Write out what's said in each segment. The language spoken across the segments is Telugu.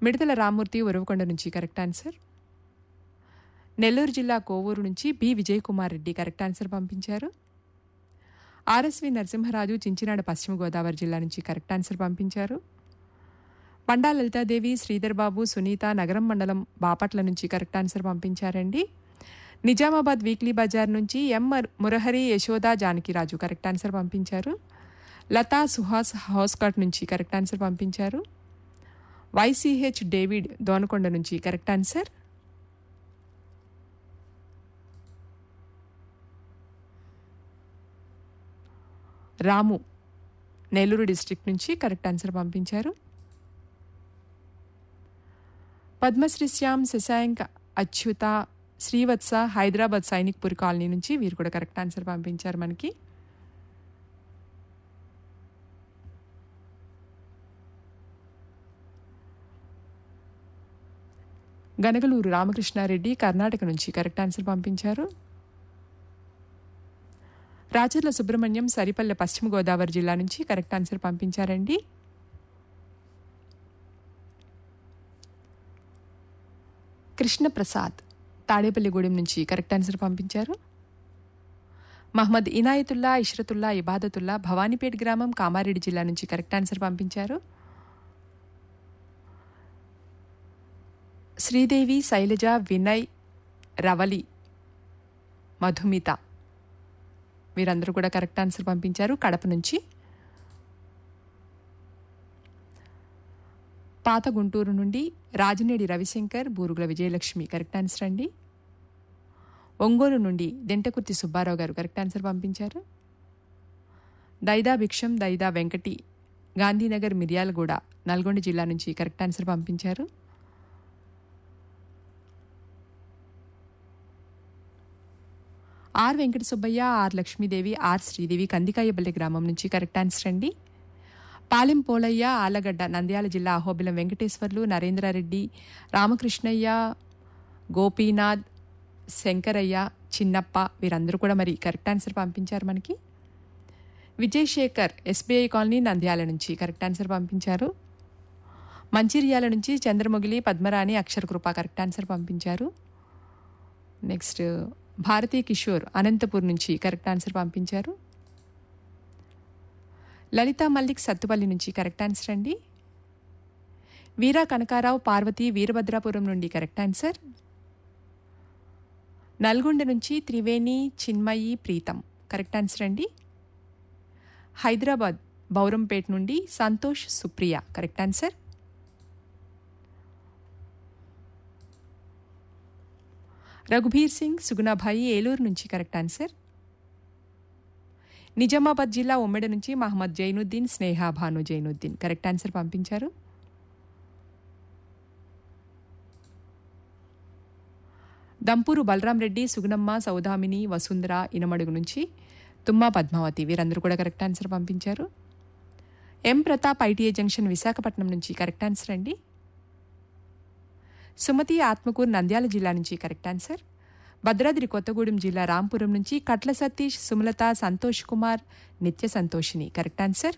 మిడతల రామ్మూర్తి ఉరవకొండ నుంచి కరెక్ట్ ఆన్సర్ నెల్లూరు జిల్లా కోవూరు నుంచి B Vijay Kumar Reddy correct answer పంపించారు ఆర్ఎస్వి నరసింహరాజు చించినాడ పశ్చిమ గోదావరి జిల్లా నుంచి కరెక్ట్ ఆన్సర్ పంపించారు పండా లలితాదేవి శ్రీధర్ బాబు సునీత నగరం మండలం బాపట్ల నుంచి కరెక్ట్ ఆన్సర్ పంపించారండి నిజామాబాద్ వీక్లీ బజార్ నుంచి ఎం మర్- మురహరి యశోద జానకిరాజు కరెక్ట్ ఆన్సర్ పంపించారు లతా సుహాస్ హౌస్కాట్ నుంచి కరెక్ట్ ఆన్సర్ పంపించారు వైసీహెచ్ డేవిడ్ దోనకొండ నుంచి correct answer Ramu Nellore district నుంచి కరెక్ట్ ఆన్సర్ పంపించారు పద్మశ్రీ శ్యామ్ శశాంక్ అచ్యుత శ్రీవత్స హైదరాబాద్ సైనిక్పూర్ కాలనీ నుంచి వీరు కూడా కరెక్ట్ ఆన్సర్ పంపించారు మనకి గనగలూరు రామకృష్ణారెడ్డి కర్ణాటక నుంచి కరెక్ట్ ఆన్సర్ పంపించారు రాచర్ల సుబ్రహ్మణ్యం సరిపల్లె పశ్చిమ గోదావరి జిల్లా నుంచి కరెక్ట్ ఆన్సర్ పంపించారండి కృష్ణప్రసాద్ తాడేపల్లిగూడెం నుంచి కరెక్ట్ ఆన్సర్ పంపించారు మహమ్మద్ ఇనాయతుల్లా ఇష్రతుల్లా ఇబాదతుల్లా భవానీపేట్ గ్రామం కామారెడ్డి జిల్లా నుంచి కరెక్ట్ ఆన్సర్ పంపించారు శ్రీదేవి శైలజ వినయ్ రవలి మధుమిత వీరందరూ కూడా కరెక్ట్ ఆన్సర్ పంపించారు కడప నుంచి పాత గుంటూరు నుండి రాజనేడి రవిశంకర్ బూరుగుల విజయలక్ష్మి కరెక్ట్ ఆన్సర్ అండి ఒంగోలు నుండి దెంటకుర్తి సుబ్బారావు గారు కరెక్ట్ ఆన్సర్ పంపించారు దైదా భిక్షం దైదా వెంకటి గాంధీనగర్ మిర్యాలగూడ నల్గొండ జిల్లా నుంచి కరెక్ట్ ఆన్సర్ పంపించారు R Venkata Subbaiah R Lakshmidevi R Sridevi Kandikayaballi గ్రామం నుంచి కరెక్ట్ ఆన్సర్ అండి పాలెం పోలయ్య ఆలగడ్డ నంద్యాల జిల్లా అహోబిలం వెంకటేశ్వర్లు నరేంద్రారెడ్డి రామకృష్ణయ్య గోపీనాథ్ శంకరయ్య చిన్నప్ప వీరందరూ కూడా మరి కరెక్ట్ ఆన్సర్ పంపించారు మనకి విజయ్ శేఖర్ ఎస్బీఐ కాలనీ నంద్యాల నుంచి కరెక్ట్ ఆన్సర్ పంపించారు మంచిర్యాల నుంచి చంద్రముగిలి పద్మరాణి అక్షరకృప కరెక్ట్ ఆన్సర్ పంపించారు నెక్స్ట్ భారతీ కిషోర్ అనంతపూర్ నుంచి కరెక్ట్ ఆన్సర్ పంపించారు లలిత మల్లిక్ సత్తుపల్లి నుంచి కరెక్ట్ ఆన్సర్ అండి వీరా కనకారావు పార్వతి వీరభద్రాపురం నుండి కరెక్ట్ ఆన్సర్ నల్గొండ నుంచి త్రివేణి చిన్మయి ప్రీతం కరెక్ట్ ఆన్సర్ అండి హైదరాబాద్ బౌరంపేట్ నుండి సంతోష్ సుప్రియ కరెక్ట్ ఆన్సర్ రఘుబీర్ సింగ్ సుగుణాభాయి ఏలూరు నుంచి కరెక్ట్ ఆన్సర్ నిజామాబాద్ జిల్లా ఉమ్మడి నుంచి మహమ్మద్ జైనుద్దీన్ స్నేహ భాను జైనుద్దీన్ కరెక్ట్ ఆన్సర్ పంపించారు దంపూరు బలరాం రెడ్డి సుగుణమ్మ సౌదామిని వసుంధర ఇనమడుగు నుంచి తుమ్మా పద్మావతి వీరందరూ కూడా కరెక్ట్ ఆన్సర్ పంపించారు M Pratap ITI junction Visakhapatnam నుంచి కరెక్ట్ ఆన్సర్ అండి సుమతి ఆత్మకూరు నంద్యాల జిల్లా నుంచి కరెక్ట్ ఆన్సర్ భద్రాద్రి కొత్తగూడెం జిల్లా రాంపురం నుంచి కట్ల సతీష్ సుమలత సంతోష్ కుమార్ నిత్య సంతోషిని కరెక్ట్ ఆన్సర్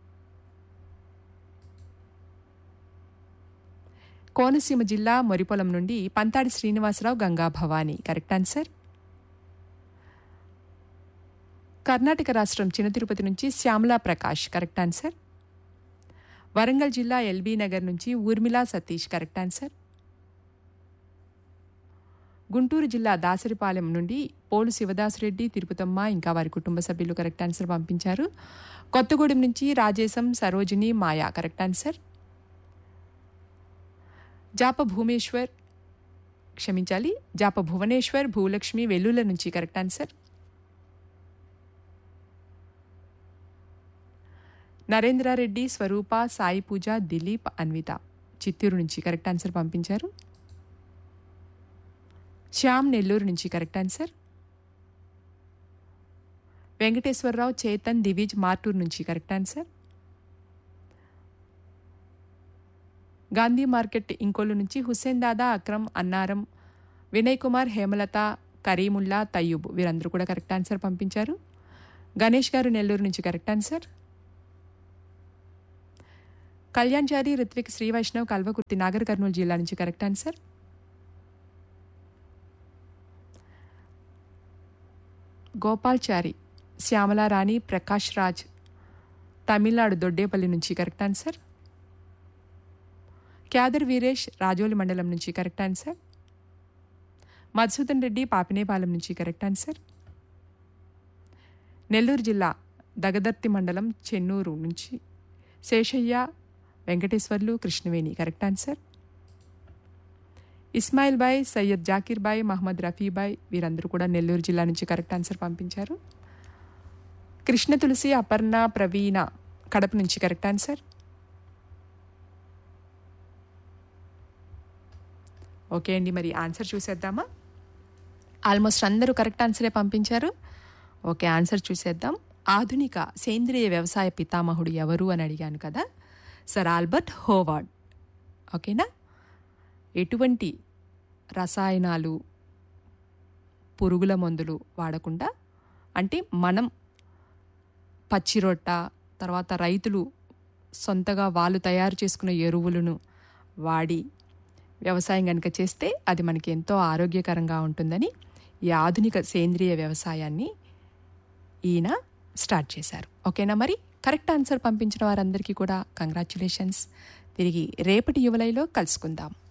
కోనసీమ జిల్లా మొరిపొలం నుండి పంతాడి శ్రీనివాసరావు గంగా భవానీ కరెక్ట్ ఆన్సర్ కర్ణాటక రాష్ట్రం చిన్న తిరుపతి నుంచి శ్యామలా ప్రకాష్ కరెక్ట్ ఆన్సర్ వరంగల్ జిల్లా ఎల్బీ నగర్ నుంచి ఊర్మిళా సతీష్ కరెక్ట్ ఆన్సర్ గుంటూరు జిల్లా దాసరిపాలెం నుండి పోలు శివదాసురెడ్డి తిరుపతమ్మ ఇంకా వారి కుటుంబ సభ్యులు కరెక్ట్ ఆన్సర్ పంపించారు కొత్తగూడెం నుంచి రాజేశం సరోజిని మాయా కరెక్ట్ ఆన్సర్ జాప భూమేశ్వర్ క్షమించాలి జాప భువనేశ్వర్ భూలక్ష్మి వెల్లుల నుంచి కరెక్ట్ ఆన్సర్ నరేంద్రారెడ్డి స్వరూప సాయి పూజ దిలీప్ అన్విత చిత్తూరు నుంచి కరెక్ట్ ఆన్సర్ పంపించారు శ్యామ్ నెల్లూరు నుంచి కరెక్ట్ ఆన్సర్ వెంకటేశ్వరరావు చేతన్ దివిజ్ మార్టూర్ నుంచి correct answer Gandhi market Inkollu నుంచి హుస్సేన్ దాదా అక్రమ్ అన్నారం వినయ్ కుమార్ హేమలత కరీముల్లా తయ్యూబ్ వీరందరూ కూడా కరెక్ట్ ఆన్సర్ పంపించారు గణేష్ గారు నెల్లూరు నుంచి కరెక్ట్ ఆన్సర్ కళ్యాణ్ చారి రిత్విక్ శ్రీ వైష్ణవ్ కల్వకుర్తి నాగర్ కర్నూలు జిల్లా నుంచి కరెక్ట్ ఆన్సర్ గోపాల్ చారి శ్యామలారాణి ప్రకాష్ రాజ్ తమిళనాడు దొడ్డేపల్లి నుంచి కరెక్ట్ ఆన్సర్ క్యాదర్ వీరేష్ రాజోలి మండలం నుంచి కరెక్ట్ ఆన్సర్ మధుసూదన్ రెడ్డి పాపినేపాలెం నుంచి కరెక్ట్ ఆన్సర్ నెల్లూరు జిల్లా దగదర్తి మండలం చెన్నూరు నుంచి శేషయ్య వెంకటేశ్వర్లు కృష్ణవేణి కరెక్ట్ ఆన్సర్ ఇస్మాయిల్ బాయ్ సయ్యద్ జాకీర్ బాయ్ మహమ్మద్ రఫీ బాయ్ వీరందరూ కూడా నెల్లూరు జిల్లా నుంచి కరెక్ట్ ఆన్సర్ పంపించారు కృష్ణ తులసి అపర్ణ ప్రవీణ కడప నుంచి కరెక్ట్ ఆన్సర్ ఓకే అండి మరి ఆన్సర్ చూసేద్దామా ఆల్మోస్ట్ అందరూ కరెక్ట్ ఆన్సరే పంపించారు ఓకే ఆన్సర్ చూసేద్దాం ఆధునిక సేంద్రియ వ్యవసాయ పితామహుడు ఎవరు అని అడిగాను కదా సర్ ఆల్బర్ట్ హోవార్డ్ ఓకేనా ఎటువంటి రసాయనాలు పురుగుల మందులు వాడకుండా అంటే మనం పచ్చిరొట్ట తర్వాత రైతులు సొంతగా వాళ్ళు తయారు చేసుకున్న ఎరువులను వాడి వ్యవసాయం కనుక చేస్తే అది మనకి ఎంతో ఆరోగ్యకరంగా ఉంటుందని ఈ ఆధునిక సేంద్రియ వ్యవసాయాన్ని ఈయన స్టార్ట్ చేశారు ఓకేనా మరి కరెక్ట్ ఆన్సర్ పంపించిన వారందరికీ కూడా కంగ్రాచ్యులేషన్స్ తిరిగి రేపటి యువలైలో కలుసుకుందాం